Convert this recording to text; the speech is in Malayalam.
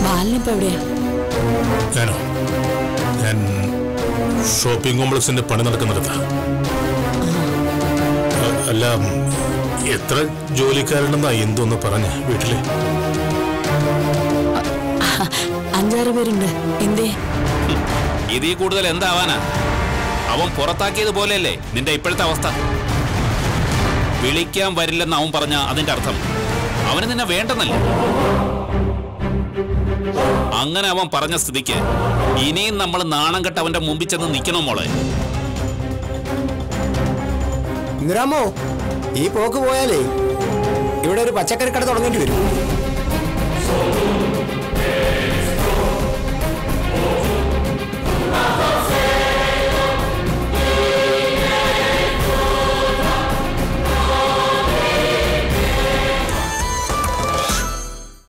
ബാലനിപ്പോ എവിടെയാ ഞാനോ ഞാൻ ഷോപ്പിംഗ് കോംപ്ലക്സിന്റെ പണി നടക്കുന്നിടത്ത് അ- അല്ല എത്ര ജോലിക്കാരുണ്ടെന്നാ എന്തോന്ന് പറഞ്ഞ വീട്ടില് അഞ്ചാറ് പേരുണ്ട് എന്തേ ഇതിൽ കൂടുതൽ എന്താവാനാ അവൻ പുറത്താക്കിയത് പോലെയല്ലേ നിന്റെ ഇപ്പോഴത്തെ അവസ്ഥ വിളിക്കാൻ വരില്ലെന്ന് അവൻ പറഞ്ഞ അതിന്റെ അർത്ഥം അവന് നിന്നെ വേണ്ടെന്നല്ലേ അങ്ങനെ അവൻ പറഞ്ഞ സ്ഥിതിക്ക് ഇനിയും നമ്മൾ നാണം കെട്ട് അവന്റെ മുമ്പിൽ ചെന്ന് നിൽക്കണോ മോളെ ഇന്ദിരാമോ ഈ പോക്ക് പോയാലേ ഇവിടെ ഒരു പച്ചക്കറി കട തുടങ്ങേണ്ടി വരും